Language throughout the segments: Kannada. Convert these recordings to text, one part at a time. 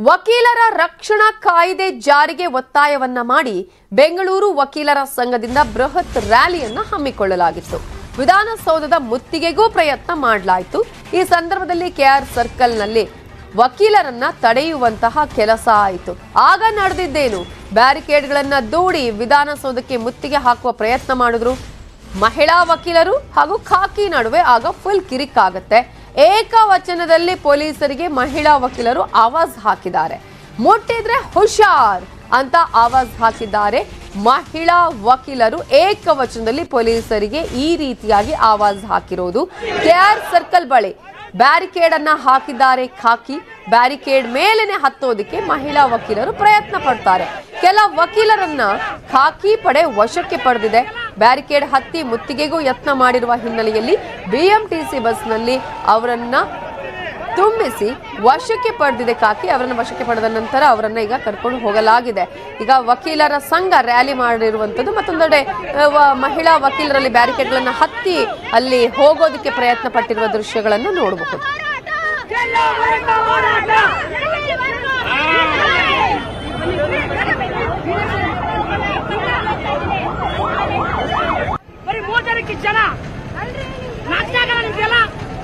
ವಕೀಲರ ರಕ್ಷಣಾ ಕಾಯ್ದೆ ಜಾರಿಗೆ ಒತ್ತಾಯವನ್ನ ಮಾಡಿ ಬೆಂಗಳೂರು ವಕೀಲರ ಸಂಘದಿಂದ ಬೃಹತ್ ರ್ಯಾಲಿಯನ್ನ ಹಮ್ಮಿಕೊಳ್ಳಲಾಗಿತ್ತು ವಿಧಾನಸೌಧದ ಮುತ್ತಿಗೆಗೂ ಪ್ರಯತ್ನ ಮಾಡಲಾಯಿತು ಈ ಸಂದರ್ಭದಲ್ಲಿ ಕೆಆರ್ ಸರ್ಕಲ್ನಲ್ಲಿ ವಕೀಲರನ್ನ ತಡೆಯುವಂತಹ ಕೆಲಸ ಆಯಿತು ಆಗ ನಡೆದಿದ್ದೇನು ಬ್ಯಾರಿಕೇಡ್ಗಳನ್ನ ದೂಡಿ ವಿಧಾನಸೌಧಕ್ಕೆ ಮುತ್ತಿಗೆ ಹಾಕುವ ಪ್ರಯತ್ನ ಮಾಡಿದ್ರು ಮಹಿಳಾ ವಕೀಲರು ಹಾಗೂ ಖಾಕಿ ನಡುವೆ ಆಗ ಫುಲ್ ಕಿರಿಕಾಗತ್ತೆ ಏಕವಚನದಲ್ಲಿ ಪೊಲೀಸರಿಗೆ ಮಹಿಳಾ ವಕೀಲರು ಆವಾಜ್ ಹಾಕಿದ್ದಾರೆ ಮುಟ್ಟಿದ್ರೆ ಹುಷಾರ್ ಅಂತ ಆವಾಜ್ ಹಾಕಿದ್ದಾರೆ ಮಹಿಳಾ ವಕೀಲರು ಏಕವಚನದಲ್ಲಿ ಪೊಲೀಸರಿಗೆ ಈ ರೀತಿಯಾಗಿ ಆವಾಜ್ ಹಾಕಿರೋದು ಕೆಆರ್ ಸರ್ಕಲ್ ಬಳಿ ಬ್ಯಾರಿಕೇಡ್ ಅನ್ನ ಹಾಕಿದ್ದಾರೆ ಖಾಕಿ ಬ್ಯಾರಿಕೇಡ್ ಮೇಲೇನೆ ಹತ್ತೋದಕ್ಕೆ ಮಹಿಳಾ ವಕೀಲರು ಪ್ರಯತ್ನ ಪಡ್ತಾರೆ ಕೆಲ ವಕೀಲರನ್ನ ಖಾಕಿ ಪಡೆ ವಶಕ್ಕೆ ಪಡೆದಿದೆ ಬ್ಯಾರಿಕೇಡ್ ಹತ್ತಿ ಮುತ್ತಿಗೆಗೂ ಯತ್ನ ಮಾಡಿರುವ ಹಿನ್ನೆಲೆಯಲ್ಲಿ ಬಿಎಂಟಿಸಿ ಬಸ್ನಲ್ಲಿ ಅವರನ್ನ ತುಂಬಿಸಿ ವಶಕ್ಕೆ ಪಡೆದಿದೆ ಕಾಕಿ ಅವರನ್ನ ವಶಕ್ಕೆ ಪಡೆದ ನಂತರ ಅವರನ್ನ ಈಗ ಕರ್ಕೊಂಡು ಹೋಗಲಾಗಿದೆ ಈಗ ವಕೀಲರ ಸಂಘ ರ್ಯಾಲಿ ಮಾಡಿರುವಂಥದ್ದು ಮತ್ತೊಂದೆಡೆ ಆ, ವ- ಮಹಿಳಾ ವಕೀಲರಲ್ಲಿ ಬ್ಯಾರಿಕೇಡ್ಗಳನ್ನ ಹತ್ತಿ ಅಲ್ಲಿ ಹೋಗೋದಕ್ಕೆ ಪ್ರಯತ್ನ ಪಟ್ಟಿರುವ ದೃಶ್ಯಗಳನ್ನು ನೋಡಬಹುದು ಬರೀ ಮೂರ್ ಜನಕ್ಕೆ ಜನ ನಾಚಿಕೆ ಆಗಲ್ಲ ನಿಮ್ಗೆಲ್ಲ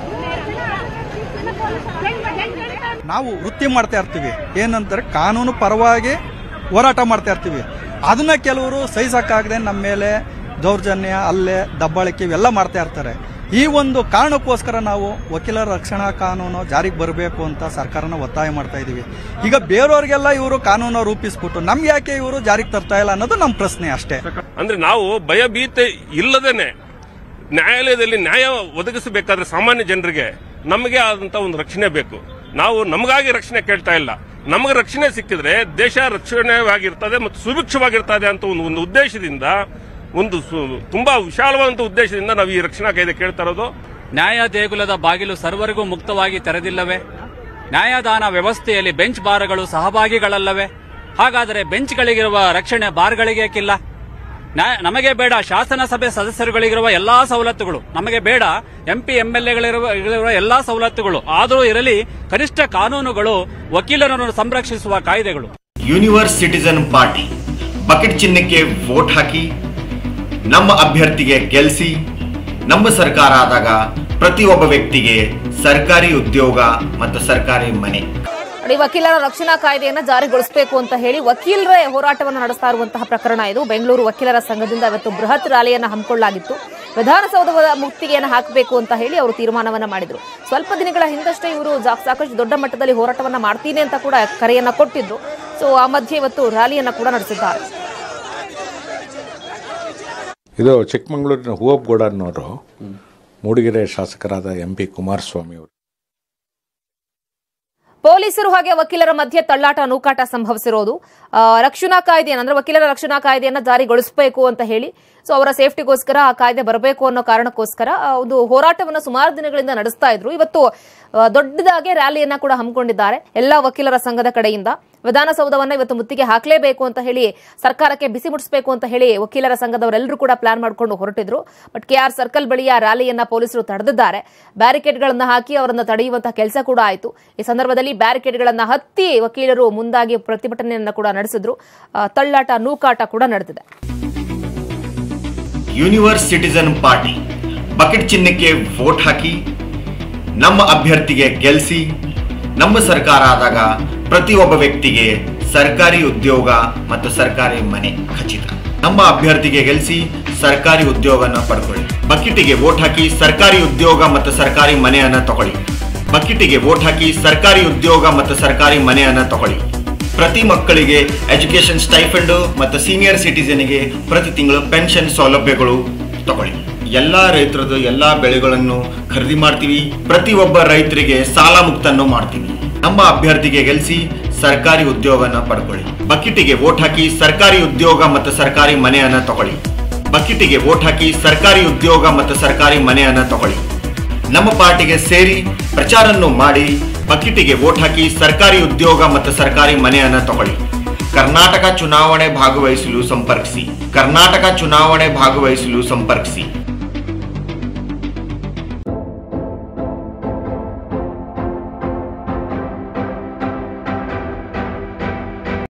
ನಾವು ವೃತ್ತಿ ಮಾಡ್ತಾ ಇರ್ತೀವಿ ಏನಂತಾರೆ ಕಾನೂನು ಪರವಾಗಿ ಹೋರಾಟ ಮಾಡ್ತಾ ಇರ್ತೀವಿ ಅದನ್ನ ಕೆಲವರು ಸಹಿಸಕ್ಕಾಗದೆ ನಮ್ಮ ಮೇಲೆ ದೌರ್ಜನ್ಯ ಹಲ್ಲೆ ದಬ್ಬಾಳಿಕೆ ಇವೆಲ್ಲ ಮಾಡ್ತಾ ಇರ್ತಾರೆ ಈ ಒಂದು ಕಾರಣಕ್ಕೋಸ್ಕರ ನಾವು ವಕೀಲರ ರಕ್ಷಣಾ ಕಾನೂನು ಜಾರಿಗೆ ಬರಬೇಕು ಅಂತ ಸರ್ಕಾರನ ಒತ್ತಾಯ ಮಾಡ್ತಾ ಇದೀವಿ ಈಗ ಬೇರೆಯವ್ರಿಗೆಲ್ಲ ಇವರು ಕಾನೂನು ರೂಪಿಸ್ಬಿಟ್ಟು ನಮ್ಗೆ ಯಾಕೆ ಇವರು ಜಾರಿಗೆ ತರ್ತಾ ಇಲ್ಲ ಅನ್ನೋದು ನಮ್ಮ ಪ್ರಶ್ನೆ ಅಷ್ಟೇ ಅಂದ್ರೆ ನಾವು ಭಯಭೀತೆ ಇಲ್ಲದೇನೆ ನ್ಯಾಯಾಲಯದಲ್ಲಿ ನ್ಯಾಯ ಒದಗಿಸಬೇಕಾದ್ರೆ ಸಾಮಾನ್ಯ ಜನರಿಗೆ ನಮಗೆ ಆದಂತ ಒಂದು ರಕ್ಷಣೆ ಬೇಕು ನಾವು ನಮಗಾಗಿ ರಕ್ಷಣೆ ಕೇಳ್ತಾ ಇಲ್ಲ ನಮಗೆ ರಕ್ಷಣೆ ಸಿಕ್ಕಿದ್ರೆ ದೇಶ ರಕ್ಷಣೆವಾಗಿರ್ತದೆ ಮತ್ತು ಸುಭಿಕ್ಷವಾಗಿರ್ತದೆ ಅಂತ ಒಂದು ಒಂದು ಉದ್ದೇಶದಿಂದ ಒಂದು ಸು- ತುಂಬಾ ವಿಶಾಲವಾದಂತ ಉದ್ದೇಶದಿಂದ ನಾವು ಈ ರಕ್ಷಣಾ ಕಾಯ್ದೆ ಕೇಳ್ತಾ ಇರೋದು ನ್ಯಾಯ ದೇಗುಲದ ಬಾಗಿಲು ಸರ್ವರಿಗೂ ಮುಕ್ತವಾಗಿ ತೆರೆದಿಲ್ಲವೇ ನ್ಯಾಯದಾನ ವ್ಯವಸ್ಥೆಯಲ್ಲಿ ಬೆಂಚ್ ಬಾರ್ಗಳು ಸಹಭಾಗಿಗಳಲ್ಲವೇ ಹಾಗಾದರೆ ಬೆಂಚ್ಗಳಿಗಿರುವ ರಕ್ಷಣೆ ಬಾರ್ಗಳಿಗೇಕಿಲ್ಲ ನ್ಯಾಯ ನಮಗೆ ಬೇಡ ಶಾಸನ ಸಭೆ ಸದಸ್ಯರುಗಳಿಗಿರುವ ಎಲ್ಲಾ ಸವಲತ್ತುಗಳು ನಮಗೆ ಬೇಡ ಎಂಪಿ ಎಂಎಲ್ಎಗಳಿರುವ ಎಲ್ಲಾ ಸವಲತ್ತುಗಳು ಆದರೂ ಇರಲಿ ಕನಿಷ್ಠ ಕಾನೂನುಗಳು ವಕೀಲರನ್ನು ಸಂರಕ್ಷಿಸುವ ಕಾಯ್ದೆಗಳು ಯೂನಿವರ್ಸ್ ಸಿಟಿಸನ್ ಪಾರ್ಟಿ ಬಕೆಟ್ ಚಿಹ್ನೆಗೆ ವೋಟ್ ಹಾಕಿ ನಮ್ಮ ಅಭ್ಯರ್ಥಿಗೆ ಗೆಲ್ಲಿಸಿ ನಮ್ಮ ಸರ್ಕಾರ ಆದಾಗ ಪ್ರತಿಯೊಬ್ಬ ವ್ಯಕ್ತಿಗೆ ಸರ್ಕಾರಿ ಉದ್ಯೋಗ ಮತ್ತು ಸರ್ಕಾರಿ ಮನೆ ನೋಡಿ ವಕೀಲರ ರಕ್ಷಣಾ ಕಾಯ್ದೆಯನ್ನ ಜಾರಿಗೊಳಿಸಬೇಕು ಅಂತ ಹೇಳಿ ವಕೀಲರೇ ಹೋರಾಟವನ್ನು ನಡೆಸ್ತಾ ಇರುವಂತಹ ಪ್ರಕರಣ ಇದು ಬೆಂಗಳೂರು ವಕೀಲರ ಸಂಘದಿಂದ ಇವತ್ತು ಬೃಹತ್ ರ್ಯಾಲಿಯನ್ನ ಹಮ್ಮಿಕೊಳ್ಳಲಾಗಿತ್ತು ವಿಧಾನಸೌಧದ ಮುಕ್ತಿಗೆಯನ್ನು ಹಾಕಬೇಕು ಅಂತ ಹೇಳಿ ಅವರು ತೀರ್ಮಾನವನ್ನ ಮಾಡಿದ್ರು ಸ್ವಲ್ಪ ದಿನಗಳ ಹಿಂದಷ್ಟೇ ಇವರು ಜಾ- ಸಾಕಷ್ಟು ದೊಡ್ಡ ಮಟ್ಟದಲ್ಲಿ ಹೋರಾಟವನ್ನ ಮಾಡ್ತೀನಿ ಅಂತ ಕೂಡ ಕರೆಯನ್ನ ಕೊಟ್ಟಿದ್ರು ಸೊ ಆ ಮಧ್ಯೆ ಇವತ್ತು ರ್ಯಾಲಿಯನ್ನ ಕೂಡ ನಡೆಸಿದ್ದಾರೆ ಇದು ಚಿಕ್ಕಮಗಳೂರಿನ ಹೂವಪ್ಗೌಡ ಅನ್ನೋರು ಮೂಡಿಗೆರೆ ಶಾಸಕರಾದ ಎಂ ಪಿ ಕುಮಾರಸ್ವಾಮಿ ಅವರು ಪೊಲೀಸರು ಹಾಗೆ ವಕೀಲರ ಮಧ್ಯೆ ತಳ್ಳಾಟ ನೂಕಾಟ ಸಂಭವಿಸಿರೋದು ಆ, ರಕ್ಷಣಾ ಕಾಯ್ದೆಯನ್ನು ಅಂದ್ರೆ ವಕೀಲರ ರಕ್ಷಣಾ ಕಾಯ್ದೆಯನ್ನ ಜಾರಿಗೊಳಿಸಬೇಕು ಅಂತ ಹೇಳಿ ಸೊ ಅವರ ಸೇಫ್ಟಿಗೋಸ್ಕರ ಆ ಕಾಯ್ದೆ ಬರಬೇಕು ಅನ್ನೋ ಕಾರಣಕ್ಕೋಸ್ಕರ ಆ, ಒಂದು ಹೋರಾಟವನ್ನು ಸುಮಾರು ದಿನಗಳಿಂದ ನಡೆಸ್ತಾ ಇದ್ರು ಇವತ್ತು ಆ, ದೊಡ್ಡದಾಗಿ ರ್ಯಾಲಿಯನ್ನ ಕೂಡ ಹಮ್ಮಿಕೊಂಡಿದ್ದಾರೆ ಎಲ್ಲಾ ವಕೀಲರ ಸಂಘದ ಕಡೆಯಿಂದ ವಿಧಾನಸೌಧವನ್ನ ಇವತ್ತು ಮುತ್ತಿಗೆ ಹಾಕಲೇಬೇಕು ಅಂತ ಹೇಳಿ ಸರ್ಕಾರಕ್ಕೆ ಬಿಸಿ ಮುಟ್ಟಿಸಬೇಕು ಅಂತ ಹೇಳಿ ವಕೀಲರ ಸಂಘದವರೆಲ್ಲರೂ ಕೂಡ ಪ್ಲಾನ್ ಮಾಡಿಕೊಂಡು ಹೊರಟಿದ್ರು ಬಟ್ ಕೆಆರ್ ಸರ್ಕಲ್ ಬಳಿಯ ರ್ಯಾಲಿಯನ್ನ ಪೊಲೀಸರು ತಡೆದಿದ್ದಾರೆ ಬ್ಯಾರಿಕೇಡ್ಗಳನ್ನ ಹಾಕಿ ಅವರನ್ನ ತಡೆಯುವಂತಹ ಕೆಲಸ ಕೂಡ ಆಯಿತು ಈ ಸಂದರ್ಭದಲ್ಲಿ ಬ್ಯಾರಿಕೇಡ್ಗಳನ್ನ ಹತ್ತಿ ವಕೀಲರು ಮುಂದಾಗಿ ಪ್ರತಿಭಟನೆಯನ್ನ ಕೂಡ ನಡೆಸಿದ್ರು ಆ, ತಳ್ಳಾಟ ನೂಕಾಟ ಕೂಡ ನಡೆದಿದೆ ಯೂನಿವರ್ಸ್ ಸಿಟಿಸನ್ ಪಾರ್ಟಿ ಬಕೆಟ್ ಚಿಹ್ನೆಗೆ ವೋಟ್ ಹಾಕಿ ನಮ್ಮ ಅಭ್ಯರ್ಥಿಗೆ ಗೆಲ್ಲಿಸಿ ನಮ್ಮ ಸರ್ಕಾರ ಆದಾಗ ಪ್ರತಿಯೊಬ್ಬ ವ್ಯಕ್ತಿಗೆ ಸರ್ಕಾರಿ ಉದ್ಯೋಗ ಮತ್ತು ಸರ್ಕಾರಿ ಮನೆ ಖಚಿತ ನಮ್ಮ ಅಭ್ಯರ್ಥಿಗೆ ಗೆಲ್ಲಿಸಿ ಸರ್ಕಾರಿ ಉದ್ಯೋಗನ ಪಡ್ಕೊಳ್ಳಿ ಬಕೆಟಿಗೆ ವೋಟ್ ಹಾಕಿ ಸರ್ಕಾರಿ ಉದ್ಯೋಗ ಮತ್ತು ಸರ್ಕಾರಿ ಮನೆಯನ್ನ ತಗೊಳ್ಳಿ ಬಕೆಟಿಗೆ ವೋಟ್ ಹಾಕಿ ಸರ್ಕಾರಿ ಉದ್ಯೋಗ ಮತ್ತು ಸರ್ಕಾರಿ ಮನೆಯನ್ನ ತಗೊಳ್ಳಿ ಪ್ರತಿ ಮಕ್ಕಳಿಗೆ ಎಜುಕೇಶನ್ ಸ್ಟೈಫಂಡ್ ಮತ್ತು ಸೀನಿಯರ್ ಸಿಟಿಸನ್ಗೆ ಪ್ರತಿ ತಿಂಗಳು ಪೆನ್ಷನ್ ಸೌಲಭ್ಯಗಳು ತಗೊಳ್ಳಿ ಎಲ್ಲಾ ರೈತರದ್ದು ಎಲ್ಲಾ ಬೆಳೆಗಳನ್ನು ಖರೀದಿ ಮಾಡ್ತೀವಿ ಪ್ರತಿಯೊಬ್ಬ ರೈತರಿಗೆ ಸಾಲ ಮುಕ್ತನ್ನು ಮಾಡ್ತೀವಿ ನಮ್ಮ ಅಭ್ಯರ್ಥಿಗೆ ಗೆಲ್ಲಿಸಿ ಸರ್ಕಾರಿ ಉದ್ಯೋಗನ ಪಡ್ಕೊಳ್ಳಿ ಬಕೆಟಿಗೆ ವೋಟ್ ಹಾಕಿ ಸರ್ಕಾರಿ ಉದ್ಯೋಗ ಮತ್ತು ಸರ್ಕಾರಿ ಮನೆಯನ್ನ ತಗೊಳ್ಳಿ ಬಕೆಟಿಗೆ ವೋಟ್ ಹಾಕಿ ಸರ್ಕಾರಿ ಉದ್ಯೋಗ ಮತ್ತು ಸರ್ಕಾರಿ ಮನೆಯನ್ನ ತಗೊಳ್ಳಿ ನಮ್ಮ ಪಾರ್ಟಿಗೆ ಸೇರಿ ಪ್ರಚಾರವನ್ನು ಮಾಡಿ ಬಕೆಟಿಗೆ ವೋಟ್ ಹಾಕಿ ಸರ್ಕಾರಿ ಉದ್ಯೋಗ ಮತ್ತು ಸರ್ಕಾರಿ ಮನೆಯನ್ನ ತಗೊಳ್ಳಿ ಕರ್ನಾಟಕ ಚುನಾವಣೆ ಭಾಗವಹಿಸಲು ಸಂಪರ್ಕಿಸಿ ಕರ್ನಾಟಕ ಚುನಾವಣೆ ಭಾಗವಹಿಸಲು ಸಂಪರ್ಕಿಸಿ